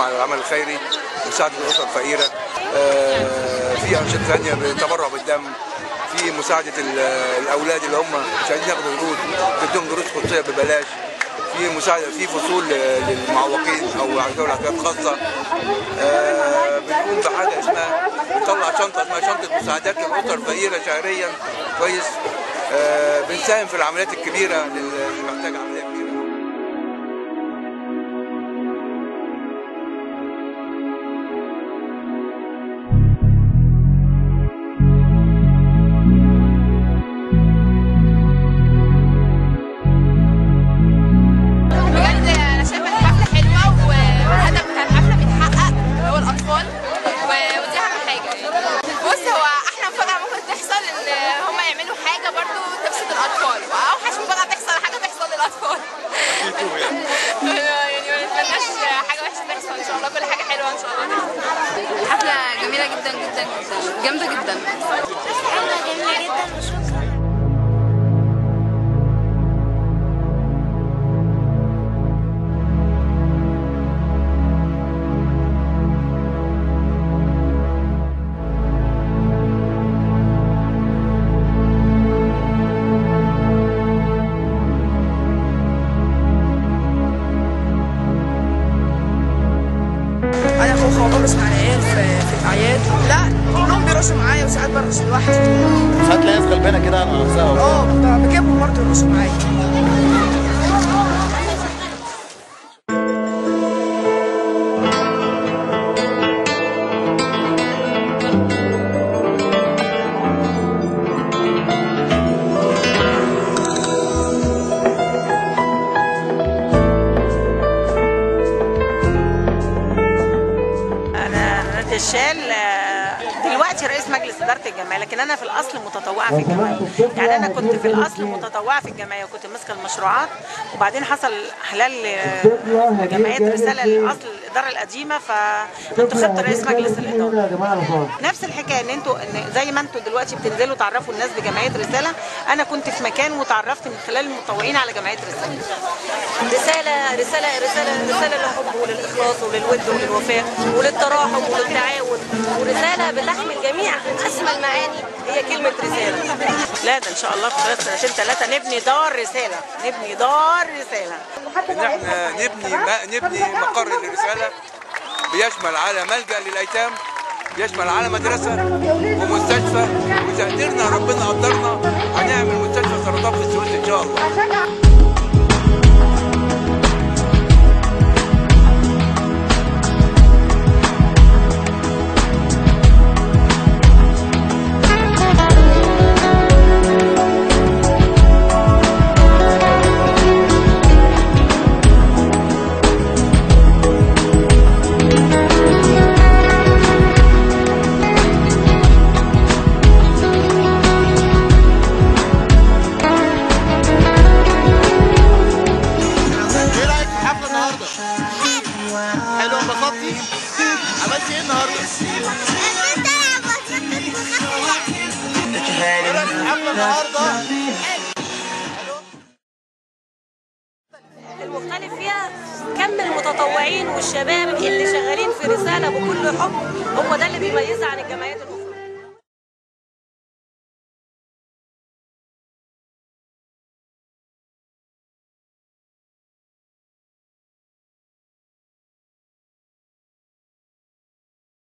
بتقوم على العمل الخيري مساعده الاسر الفقيره آه، في انشطه ثانيه بالتبرع بالدم في مساعده ال- الاولاد اللي هم مش عايزين ياخدوا دروس بتديهم دروس خصوصيه ببلاش في مساعده في فصول للمعوقين او ذوي الاحتياجات الخاصه آه، بنقوم بحاجه اسمها بنطلع شنطه اسمها شنطه مساعدات للاسر الفقيره شهريا كويس آه، بنساهم في العمليات الكبيره للي محتاج عمليه كبيره بجد انا شايفه ان الحفله حلوه والهدف بتاع الحفله بيتحقق اللي هو الاطفال و- ودي اهم حاجه بص هو احلى مفاجاه ممكن تحصل ان هم يعملوا حاجه برضو تبسط الاطفال واوحش مفاجاه تحصل حاجه تحصل للاطفال يعني ما نتمناش حاجه وحشه تحصل ان شاء الله كل حاجه حلوه ان شاء الله تحصل حفلة جميلة جدا جدا جدا جامدة جدا حلوة جميلة جدا وشكرا انا اخوها وبرقص مع العيال في, في الاعياد لا كلهم بيرقصوا معايا وساعات برقص لوحدي ساعات تلاقي ناس غلبانه كده على نفسها اه ب- بجيبهم برضه يرقصوا معايا انا نادية الشال آه، دلوقتي رئيس مجلس اداره الجمعيه لكن انا في الاصل متطوعه في الجمعيه يعني انا كنت في الاصل متطوعه في الجمعيه وكنت ماسكه المشروعات وبعدين حصل احلال آه، جمعيه رساله لاصل الاداره القديمه فانتخبت رئيس مجلس الاداره نفس الحكايه ان انتوا ان زي ما انتوا دلوقتي بتنزلوا تعرفوا الناس بجمعيه رساله انا كنت في مكان وتعرفت من خلال المتطوعين على جمعيه رساله رساله رساله رساله رساله للحب وللاخلاص وللود وللوفاء وللتراحم وللتعاون ورساله بتحمل جميع اسمى المعاني هي كلمه رساله لا ده ان شاء الله في خلال سنتين ثلاثه نبني دار رساله نبني دار رساله ان احنا نبني ما نبني مقر للرساله بيشمل على ملجا للايتام بيشمل على مدرسه ومستشفى واذا قدرنا ربنا قدرنا هنعمل مستشفى سرطان في السويس ان شاء الله ايه رايك في الحفله النهارده؟ حلو انبسطتي؟ عملتي ايه النهارده؟ ايه رايك في الحفله النهارده؟ المختلف فيها كم المتطوعين والشباب اللي شغالين في رساله بكل حب هو ده اللي بيميزها عن الجمعيات الاخرى